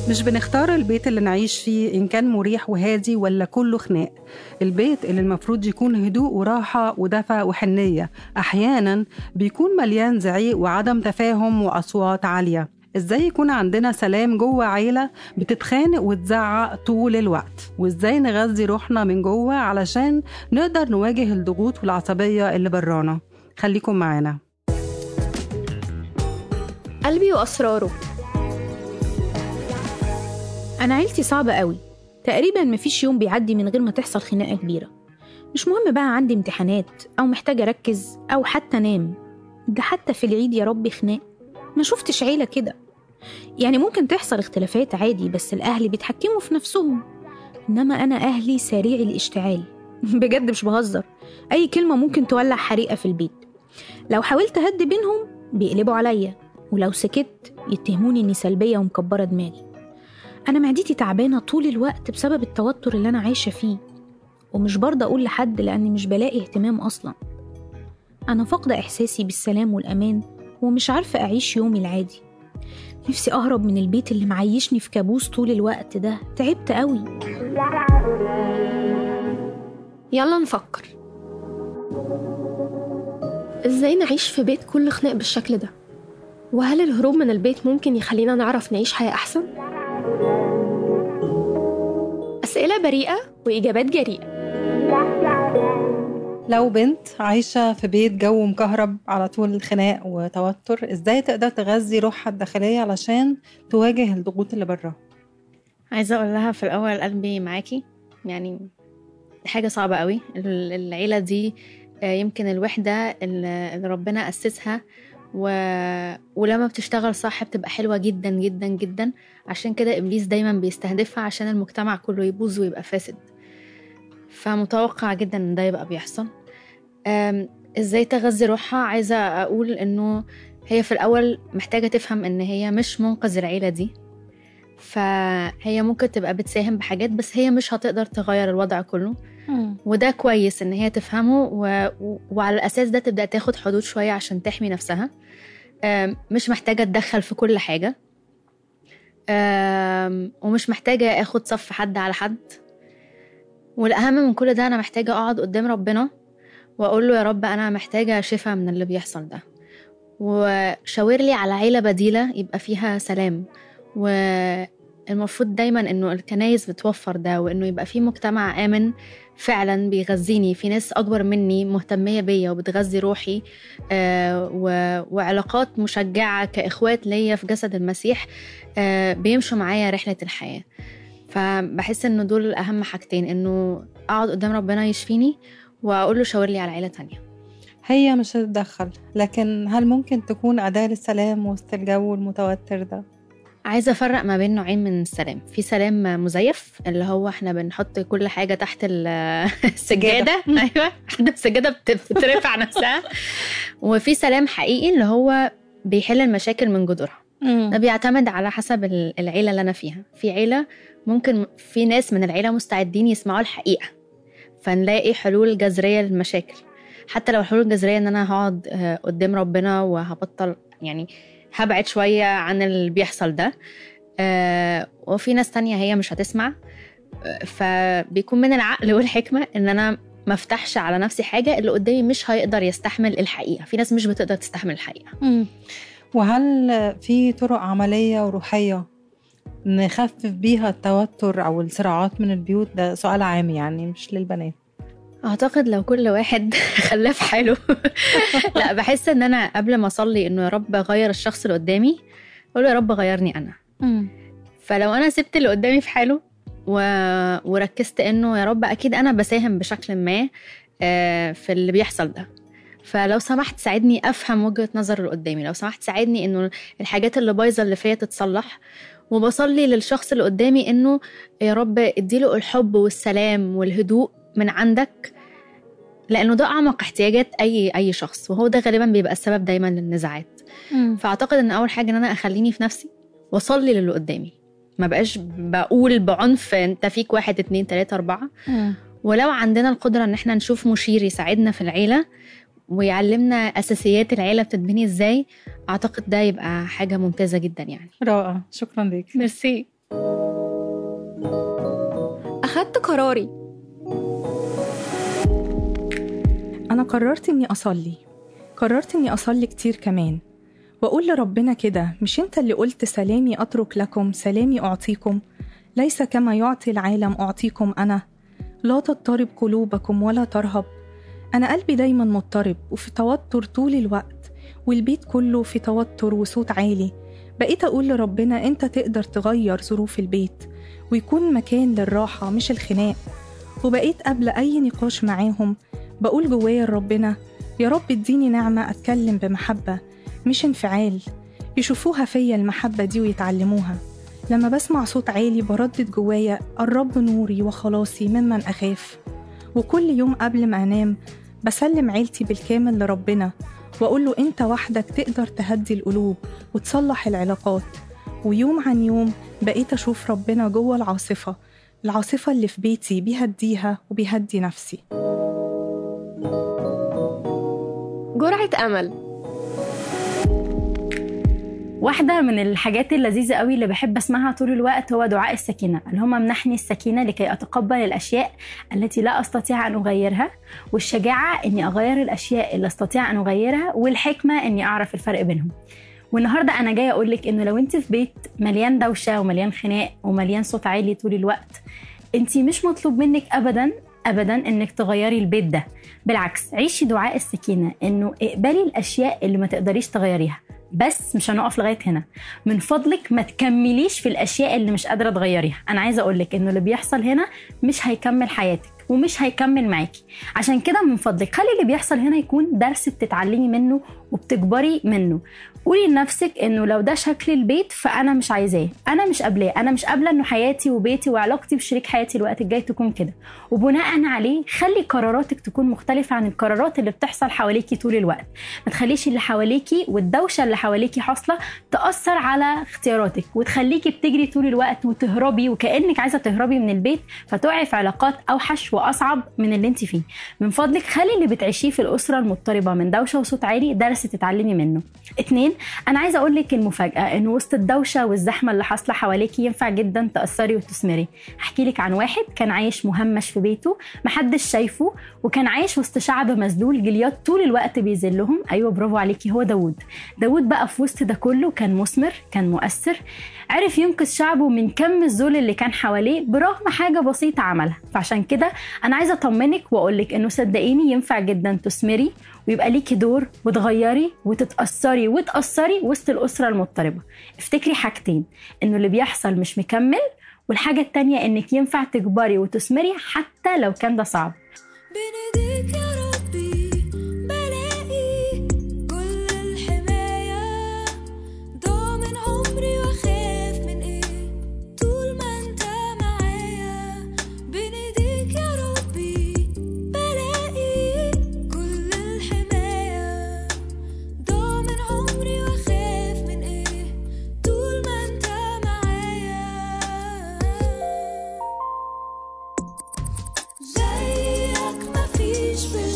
مش بنختار البيت اللي نعيش فيه إن كان مريح وهادي ولا كله خناق البيت اللي المفروض يكون هدوء وراحة ودفى وحنية أحيانا بيكون مليان زعيق وعدم تفاهم وأصوات عالية ازاي يكون عندنا سلام جوه عيلة بتتخانق وتزعق طول الوقت وازاي نغذي روحنا من جوه علشان نقدر نواجه الضغوط والعصبية اللي برانا خليكم معانا قلبي وأسراره أنا عيلتي صعبة قوي تقريبا مفيش يوم بيعدي من غير ما تحصل خناقة كبيرة مش مهم بقى عندي امتحانات أو محتاجة أركز أو حتى أنام ده حتى في العيد يا ربي خناق ما شفتش عيلة كده يعني ممكن تحصل اختلافات عادي بس الأهل بيتحكموا في نفسهم إنما أنا أهلي سريع الاشتعال بجد مش بهزر أي كلمة ممكن تولع حريقة في البيت لو حاولت أهدي بينهم بيقلبوا عليا ولو سكت يتهموني إني سلبية ومكبرة دماغي أنا معدتي تعبانة طول الوقت بسبب التوتر اللي أنا عايشة فيه ومش برضه أقول لحد لأني مش بلاقي اهتمام أصلا أنا فاقدة إحساسي بالسلام والأمان ومش عارفة أعيش يومي العادي نفسي أهرب من البيت اللي معيشني في كابوس طول الوقت ده تعبت قوي يلا نفكر ازاي نعيش في بيت كله خناق بالشكل ده وهل الهروب من البيت ممكن يخلينا نعرف نعيش حياة أحسن؟ أسئلة بريئة وإجابات جريئة لو بنت عايشة في بيت جو مكهرب على طول خناق وتوتر ازاي تقدر تغذي روحها الداخلية علشان تواجه الضغوط اللي براها عايزة أقول لها في الأول قلبي معاكي يعني دي حاجة صعبة قوي ال- العيلة دي آه، يمكن الوحدة اللي اللي ربنا أسسها و... ولما بتشتغل صح بتبقى حلوة جدا جدا جدا عشان كده إبليس دايما بيستهدفها عشان المجتمع كله يبوظ ويبقى فاسد فمتوقع جدا إن ده يبقى بيحصل أم، إزاي تغذي روحها عايزة أقول إنه هي في الأول محتاجة تفهم إن هي مش منقذ العيلة دي فهي ممكن تبقى بتساهم بحاجات بس هي مش هتقدر تغير الوضع كله وده كويس ان هي تفهمه و... و... وعلى الاساس ده تبدا تاخد حدود شويه عشان تحمي نفسها أم، مش محتاجه اتدخل في كل حاجه أم، ومش محتاجه اخد صف حد على حد والاهم من كل ده انا محتاجه اقعد قدام ربنا واقول له يا رب انا محتاجه شفاء من اللي بيحصل ده وشاور لي على عيله بديله يبقى فيها سلام والمفروض دايما انه الكنايس بتوفر ده وانه يبقى في مجتمع امن فعلا بيغذيني في ناس اكبر مني مهتميه بيا وبتغذي روحي آه و... وعلاقات مشجعه كاخوات ليا في جسد المسيح آه بيمشوا معايا رحله الحياه فبحس انه دول اهم حاجتين انه اقعد قدام ربنا يشفيني واقول له شاور لي على عيله تانية هي مش هتتدخل لكن هل ممكن تكون أداة للسلام وسط الجو المتوتر ده؟ عايزة أفرق ما بين نوعين من السلام في سلام مزيف اللي هو احنا بنحط كل حاجة تحت ال- السجادة أيوة حد السجادة بت- بترفع نفسها وفي سلام حقيقي اللي هو بيحل المشاكل من جذورها ده بيعتمد على حسب ال- العيلة اللي أنا فيها في عيلة ممكن في ناس من العيلة مستعدين يسمعوا الحقيقة فنلاقي حلول جذرية للمشاكل حتى لو الحلول الجذرية إن أنا هقعد آه، قدام ربنا وهبطل يعني هبعد شوية عن اللي بيحصل ده آه، وفي ناس تانية هي مش هتسمع آه، فبيكون من العقل والحكمة إن أنا ما افتحش على نفسي حاجة اللي قدامي مش هيقدر يستحمل الحقيقة في ناس مش بتقدر تستحمل الحقيقة مم. وهل في طرق عملية وروحية نخفف بيها التوتر أو الصراعات من البيوت ده سؤال عام يعني مش للبنات اعتقد لو كل واحد خلاه في حاله لا بحس ان انا قبل ما اصلي انه يا رب غير الشخص اللي قدامي اقول له يا رب غيرني انا فلو انا سبت اللي قدامي في حاله و... وركزت انه يا رب اكيد انا بساهم بشكل ما آه، في اللي بيحصل ده فلو سمحت ساعدني افهم وجهه نظر اللي قدامي لو سمحت ساعدني انه الحاجات اللي بايظه اللي فيا تتصلح وبصلي للشخص اللي قدامي انه يا رب اديله الحب والسلام والهدوء من عندك لانه ده اعمق احتياجات اي اي شخص وهو ده غالبا بيبقى السبب دايما للنزاعات فاعتقد ان اول حاجه ان انا اخليني في نفسي واصلي للي قدامي ما بقاش بقول بعنف انت فيك واحد اتنين تلاته اربعه ولو عندنا القدره ان احنا نشوف مشير يساعدنا في العيله ويعلمنا اساسيات العيله بتتبني ازاي اعتقد ده يبقى حاجه ممتازه جدا يعني رائع شكرا لك ميرسي قراري أنا قررت إني أصلي قررت إني أصلي كتير كمان وأقول لربنا كده مش أنت اللي قلت سلامي أترك لكم سلامي أعطيكم ليس كما يعطي العالم أعطيكم أنا لا تضطرب قلوبكم ولا ترهب أنا قلبي دايما مضطرب وفي توتر طول الوقت والبيت كله في توتر وصوت عالي بقيت أقول لربنا أنت تقدر تغير ظروف البيت ويكون مكان للراحة مش الخناق وبقيت قبل أي نقاش معاهم بقول جوايا لربنا يا رب اديني نعمة أتكلم بمحبة مش انفعال يشوفوها فيا المحبة دي ويتعلموها لما بسمع صوت عالي بردد جوايا الرب نوري وخلاصي ممن أخاف وكل يوم قبل ما أنام بسلم عيلتي بالكامل لربنا وأقول له أنت وحدك تقدر تهدي القلوب وتصلح العلاقات ويوم عن يوم بقيت أشوف ربنا جوه العاصفة العاصفة اللي في بيتي بيهديها وبيهدي نفسي جرعة أمل واحدة من الحاجات اللذيذة قوي اللي بحب أسمعها طول الوقت هو دعاء السكينة اللي هم منحني السكينة لكي أتقبل الأشياء التي لا أستطيع أن أغيرها والشجاعة أني أغير الأشياء اللي أستطيع أن أغيرها والحكمة أني أعرف الفرق بينهم والنهارده انا جايه اقول لك انه لو انت في بيت مليان دوشه ومليان خناق ومليان صوت عالي طول الوقت انت مش مطلوب منك ابدا ابدا انك تغيري البيت ده بالعكس عيشي دعاء السكينه انه اقبلي الاشياء اللي ما تقدريش تغيريها بس مش هنقف لغايه هنا من فضلك ما تكمليش في الاشياء اللي مش قادره تغيريها انا عايزه اقول لك انه اللي بيحصل هنا مش هيكمل حياتك ومش هيكمل معاكي عشان كده من فضلك خلي اللي بيحصل هنا يكون درس بتتعلمي منه وبتكبري منه قولي لنفسك انه لو ده شكل البيت فانا مش عايزاه انا مش قابلاه انا مش قابله انه حياتي وبيتي وعلاقتي بشريك حياتي الوقت الجاي تكون كده وبناء عليه خلي قراراتك تكون مختلفه عن القرارات اللي بتحصل حواليكي طول الوقت ما تخليش اللي حواليكي والدوشه اللي حواليكي حاصله تاثر على اختياراتك وتخليكي بتجري طول الوقت وتهربي وكانك عايزه تهربي من البيت فتقعي في علاقات اوحش واصعب من اللي انت فيه من فضلك خلي اللي بتعيشيه في الاسره المضطربه من دوشه وصوت عالي درس تتعلمي منه اتنين انا عايزه اقول لك المفاجاه ان وسط الدوشه والزحمه اللي حاصله حواليكي ينفع جدا تاثري وتثمري احكي لك عن واحد كان عايش مهمش في بيته محدش شايفه وكان عايش وسط شعب مذلول جليات طول الوقت بيذلهم ايوه برافو عليكي هو داوود داوود بقى في وسط ده كله كان مثمر كان مؤثر عرف ينقذ شعبه من كم الذل اللي كان حواليه برغم حاجه بسيطه عملها فعشان كده انا عايزه اطمنك واقول لك انه صدقيني ينفع جدا تثمري ويبقى ليكي دور وتغيري وتتأثري وتأثري وسط الأسرة المضطربة افتكري حاجتين إنه اللي بيحصل مش مكمل والحاجة التانية إنك ينفع تكبري وتثمري حتى لو كان ده صعب بين ايديك يا ربي بلاقي كل الحماية ضامن عمري واخاف من ايه طول ما انت معايا بين ايديك يا ربي بلاقي كل الحماية ضامن عمري واخاف من ايه طول ما انت معايا زيك مفيش في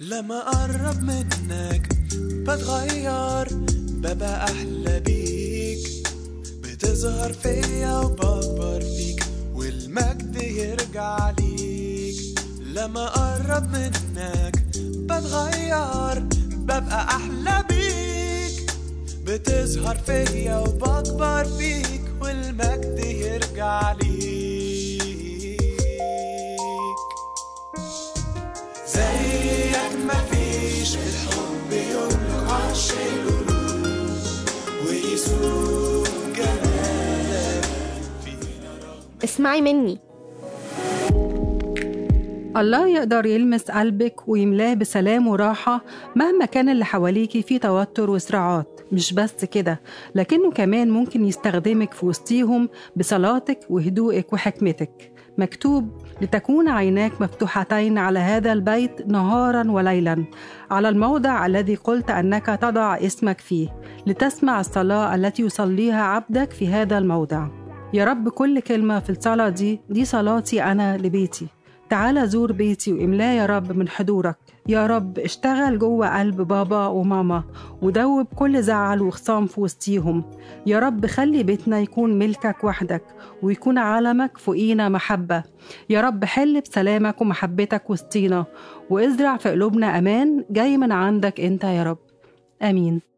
لما أقرب منك بتغير ببقى أحلى بيك بتظهر فيا وبكبر فيك والمجد يرجع ليك لما أقرب منك بتغير ببقى أحلى بيك بتظهر فيا وبكبر فيك والمجد يرجع ليك زيك مفيش في الحب يملك عرش القلوب ويسوق جمالك اسمعي مني الله يقدر يلمس قلبك ويملاه بسلام وراحة مهما كان اللي حواليكي فيه توتر وصراعات مش بس كده لكنه كمان ممكن يستخدمك في وسطيهم بصلاتك وهدوءك وحكمتك مكتوب لتكون عيناك مفتوحتين على هذا البيت نهارا وليلا على الموضع الذي قلت انك تضع اسمك فيه لتسمع الصلاه التي يصليها عبدك في هذا الموضع يا رب كل كلمه في الصلاه دي دي صلاتي انا لبيتي تعال زور بيتي واملاه يا رب من حضورك يا رب اشتغل جوه قلب بابا وماما ودوب كل زعل وخصام في وسطيهم يا رب خلي بيتنا يكون ملكك وحدك ويكون عالمك فوقينا محبة يا رب حل بسلامك ومحبتك وسطينا وازرع في قلوبنا أمان جاي من عندك أنت يا رب آمين